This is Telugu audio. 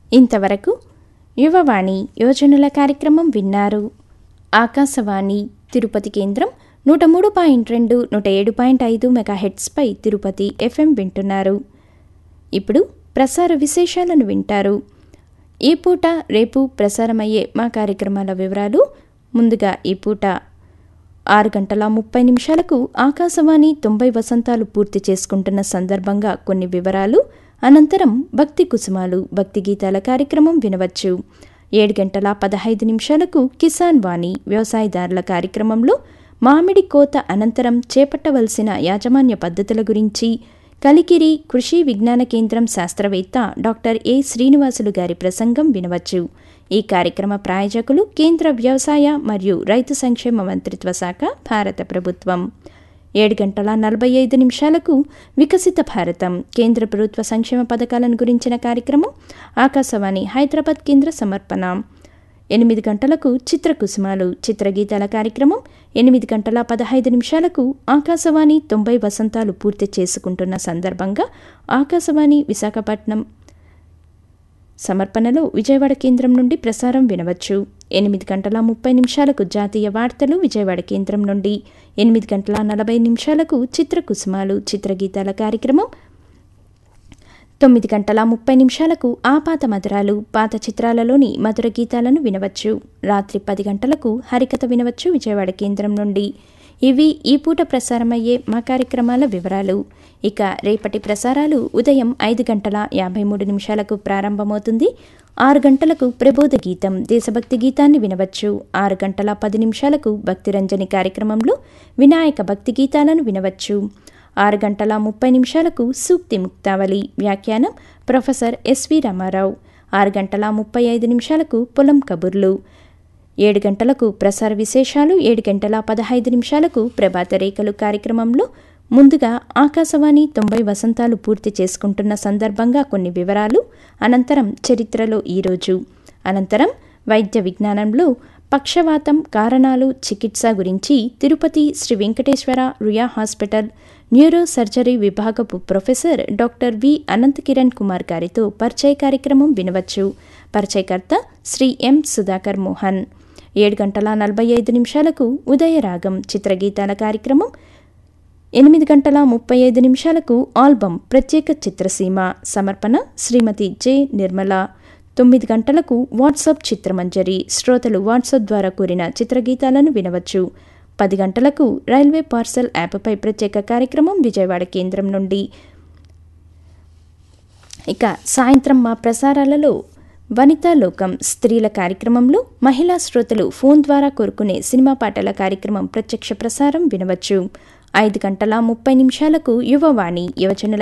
ఇంతవరకు యువవాణి యోజనుల కార్యక్రమం విన్నారు ఆకాశవాణి తిరుపతి కేంద్రం నూట మూడు పాయింట్ రెండు నూట ఏడు పాయింట్ ఐదు మెగాహెట్స్పై తిరుపతి ఎఫ్ఎం వింటున్నారు ఇప్పుడు ప్రసార విశేషాలను వింటారు ఈ పూట రేపు ప్రసారమయ్యే మా కార్యక్రమాల వివరాలు ముందుగా ఈ పూట ఆరు గంటల ముప్పై నిమిషాలకు ఆకాశవాణి తొంభై వసంతాలు పూర్తి చేసుకుంటున్న సందర్భంగా కొన్ని వివరాలు అనంతరం భక్తి కుసుమాలు భక్తి గీతాల కార్యక్రమం వినవచ్చు ఏడు గంటల పదహైదు నిమిషాలకు కిసాన్ వాణి వ్యవసాయదారుల కార్యక్రమంలో మామిడి కోత అనంతరం చేపట్టవలసిన యాజమాన్య పద్ధతుల గురించి కలికిరి కృషి విజ్ఞాన కేంద్రం శాస్త్రవేత్త డాక్టర్ ఏ శ్రీనివాసులు గారి ప్రసంగం వినవచ్చు ఈ కార్యక్రమ ప్రాయోజకులు కేంద్ర వ్యవసాయ మరియు రైతు సంక్షేమ మంత్రిత్వ శాఖ భారత ప్రభుత్వం ఏడు గంటల నలభై ఐదు నిమిషాలకు వికసిత భారతం కేంద్ర ప్రభుత్వ సంక్షేమ పథకాలను గురించిన కార్యక్రమం ఆకాశవాణి హైదరాబాద్ కేంద్ర సమర్పణ ఎనిమిది గంటలకు చిత్రకుసుమాలు చిత్రగీతాల కార్యక్రమం ఎనిమిది గంటల పదహైదు నిమిషాలకు ఆకాశవాణి తొంభై వసంతాలు పూర్తి చేసుకుంటున్న సందర్భంగా ఆకాశవాణి విశాఖపట్నం సమర్పణలో విజయవాడ కేంద్రం నుండి ప్రసారం వినవచ్చు ఎనిమిది గంటల ముప్పై నిమిషాలకు జాతీయ వార్తలు విజయవాడ కేంద్రం నుండి ఎనిమిది గంటల నలభై నిమిషాలకు చిత్రకుసుమాలు చిత్రగీతాల కార్యక్రమం తొమ్మిది గంటల ముప్పై నిమిషాలకు ఆపాత మధురాలు పాత చిత్రాలలోని మధుర గీతాలను వినవచ్చు రాత్రి పది గంటలకు హరికథ వినవచ్చు విజయవాడ కేంద్రం నుండి ఇవి ఈ పూట ప్రసారమయ్యే మా కార్యక్రమాల వివరాలు ఇక రేపటి ప్రసారాలు ఉదయం ఐదు గంటల యాభై మూడు నిమిషాలకు ప్రారంభమవుతుంది ఆరు గంటలకు ప్రబోధ గీతం దేశభక్తి గీతాన్ని వినవచ్చు ఆరు గంటల పది నిమిషాలకు భక్తిరంజని కార్యక్రమంలో వినాయక భక్తి గీతాలను వినవచ్చు ఆరు గంటల ముప్పై నిమిషాలకు సూక్తి ముక్తావళి వ్యాఖ్యానం ప్రొఫెసర్ ఎస్వి రామారావు ఆరు గంటల ముప్పై ఐదు నిమిషాలకు పొలం కబుర్లు ఏడు గంటలకు ప్రసార విశేషాలు ఏడు గంటల పదహైదు నిమిషాలకు ప్రభాత రేఖలు కార్యక్రమంలో ముందుగా ఆకాశవాణి తొంభై వసంతాలు పూర్తి చేసుకుంటున్న సందర్భంగా కొన్ని వివరాలు అనంతరం చరిత్రలో ఈరోజు అనంతరం వైద్య విజ్ఞానంలో పక్షవాతం కారణాలు చికిత్స గురించి Tirupati Sri Venkateswara Ruia hospital neuro surgery విభాగపు professor doctor V Anant Kiran Kumar గారితో పరిచయ కార్యక్రమం వినవచ్చు పరిచయకర్త శ్రీ ఎం సుధాకర్ మోహన్ ఏడు గంటల నలభై ఐదు నిమిషాలకు ఉదయరాగం చిత్రగీతాల కార్యక్రమం ఎనిమిది గంటల ముప్పై ఐదు నిమిషాలకు ఆల్బమ్ ప్రత్యేక చిత్రసీమ సమర్పణ శ్రీమతి జె నిర్మల తొమ్మిది గంటలకు వాట్సాప్ చిత్రమంజరి శ్రోతలు వాట్సాప్ ద్వారా కూరిన చిత్రగీతాలను వినవచ్చు పది గంటలకు రైల్వే పార్సల్ యాప్పై ప్రత్యేక కార్యక్రమం విజయవాడ కేంద్రం నుండి ఇక సాయంత్రం మా ప్రసారాలలో వనితా లోకం స్త్రీల కార్యక్రమంలో మహిళా శ్రోతలు ఫోన్ ద్వారా కోరుకునే సినిమా పాటల కార్యక్రమం ప్రత్యక్ష ప్రసారం వినవచ్చు ఐదు గంటల ముప్పై నిమిషాలకు యువవాణి యువజనుల